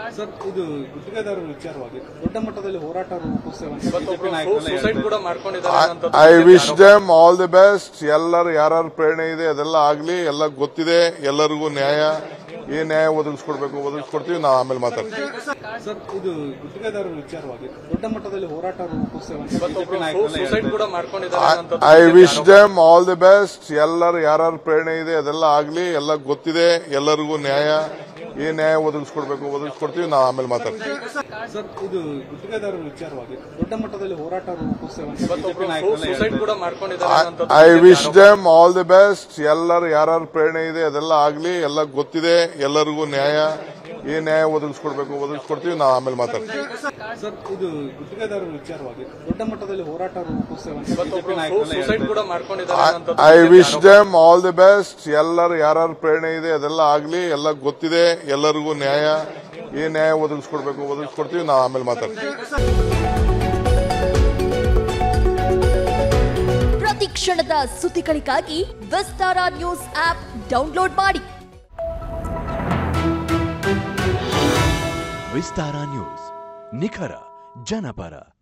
Sir ಇದು ಗುತ್ತಿಗೆದಾರರ ವಿಚಾರವಾಗಿ ದೊಡ್ಡ ಮಟ್ಟದಲ್ಲಿ ಹೋರಾಟ ರೂಪಿಸುವಂತ ಬಿಜೆಪಿ ನಾಯಕರೆಲ್ಲ ಸೂಸೈಡ್ ಹೇಳ್ತಾರೆ. ಕೂಡ ಮಾಡ್ಕೊಂಡಿದ್ದಾರೆ ಅನ್ನೋಂಥದ್ದು I wish them all the best ಎಲ್ಲರೂ ಯಾರ್ಯಾರ ಪ್ರೇರಣೆ ಇದೆ ಅದೆಲ್ಲ ಆಗ್ಲಿ ಎಲ್ಲ ಗೊತ್ತಿದೆ ಎಲ್ಲರಿಗೂ ನ್ಯಾಯ ಏನ್ ನ್ಯಾಯ ಒದಗಿಸ್ಕೊಡ್ಬೇಕು ಒದಗಿಸ್ಕೊಡ್ತೀವಿ ನಾವು ಆಮೇಲೆ ಮಾತಾಡ್ತೀವಿ ಸರ್ ಇದು ಗುತ್ತಿಗೆದಾರರ ವಿಚಾರವಾಗಿ ದೊಡ್ಡ ಮಟ್ಟದಲ್ಲಿ ಹೋರಾಟ ರೂಪಿಸುವಂತ ಬಿಜೆಪಿ ನಾಯಕರೆಲ್ಲ ಸೂಸೈಡ್ ಹೇಳ್ತಾರೆ. ಕೂಡ ಮಾಡ್ಕೊಂಡಿದ್ದಾರೆ ಅನ್ನೋಂಥದ್ದು I wish them all the best ಎಲ್ಲರೂ ಯಾರ್ಯಾರ ಪ್ರೇರಣೆ ಇದೆ ಅದೆಲ್ಲ ಆಗ್ಲಿ ಎಲ್ಲ ಗೊತ್ತಿದೆ ಎಲ್ಲರಿಗೂ ನ್ಯಾಯ ಏನ್ ನ್ಯಾಯ ಒದಗಿಸ್ಕೊಡ್ಬೇಕು ಒದಗಿಸ್ಕೊಡ್ತೀವಿ ನಾವು ಆಮೇಲೆ ಮಾತಾಡ್ತೀವಿ ಸರ್ ಇದು ಗುತ್ತಿಗೆದಾರರ ವಿಚಾರವಾಗಿ ದೊಡ್ಡ ಮಟ್ಟದಲ್ಲಿ ಹೋರಾಟ ರೂಪಿಸುವಂತ ಬಿಜೆಪಿ ನಾಯಕರೆಲ್ಲ ಸೂಸೈಡ್ ಹೇಳ್ತಾರೆ. ಕೂಡ ಮಾಡ್ಕೊಂಡಿದ್ದಾರೆ ಅನ್ನೋಂಥದ್ದು I wish them all the best ಎಲ್ಲರೂ ಯಾರ್ಯಾರ ಪ್ರೇರಣೆ ಇದೆ ಅದೆಲ್ಲ ಆಗ್ಲಿ ಎಲ್ಲ ಗೊತ್ತಿದೆ ಎಲ್ಲರಿಗೂ ನ್ಯಾಯ ಏನ್ ನ್ಯಾಯ ಒದಗಿಸ್ಕೊಡ್ಬೇಕು ಒದಗಿಸ್ಕೊಡ್ತೀವಿ ನಾವು ಆಮೇಲೆ ಮಾತಾಡ್ತೀವಿ ಸರ್ ಇದು ಗುತ್ತಿಗೆದಾರರ ವಿಚಾರವಾಗಿ ದೊಡ್ಡ ಮಟ್ಟದಲ್ಲಿ ಹೋರಾಟ ರೂಪಿಸುವಂತ ಬಿಜೆಪಿ ನಾಯಕರೆಲ್ಲ ಸೂಸೈಡ್ ಹೇಳ್ತಾರೆ. ಕೂಡ ಮಾಡ್ಕೊಂಡಿದ್ದಾರೆ ಅನ್ನೋಂಥದ್ದು I wish them all the best ಎಲ್ಲರೂ ಯಾರ್ಯಾರ ಪ್ರೇರಣೆ ಇದೆ ಅದೆಲ್ಲ ಆಗ್ಲಿ ಎಲ್ಲ ಗೊತ್ತಿದೆ ಎಲ್ಲರಿಗೂ ನ್ಯಾಯ ಏನ್ ನ್ಯಾಯ ಒದಗಿಸ್ಕೊಡ್ಬೇಕು ಒದಗಿಸ್ಕೊಡ್ತೀವಿ ನಾವು ಆಮೇಲೆ ಮಾತಾಡ್ತೀವಿ ಪ್ರತಿ ಕ್ಷಣದ ಸುದ್ದಿಗಳಿಗಾಗಿ ವಿಸ್ತಾರ ನ್ಯೂಸ್ ಆಪ್ ಡೌನ್ಲೋಡ್ ಮಾಡಿ ವಿಸ್ತಾರ ನ್ಯೂಸ್ ನಿಖರ ಜನಪರ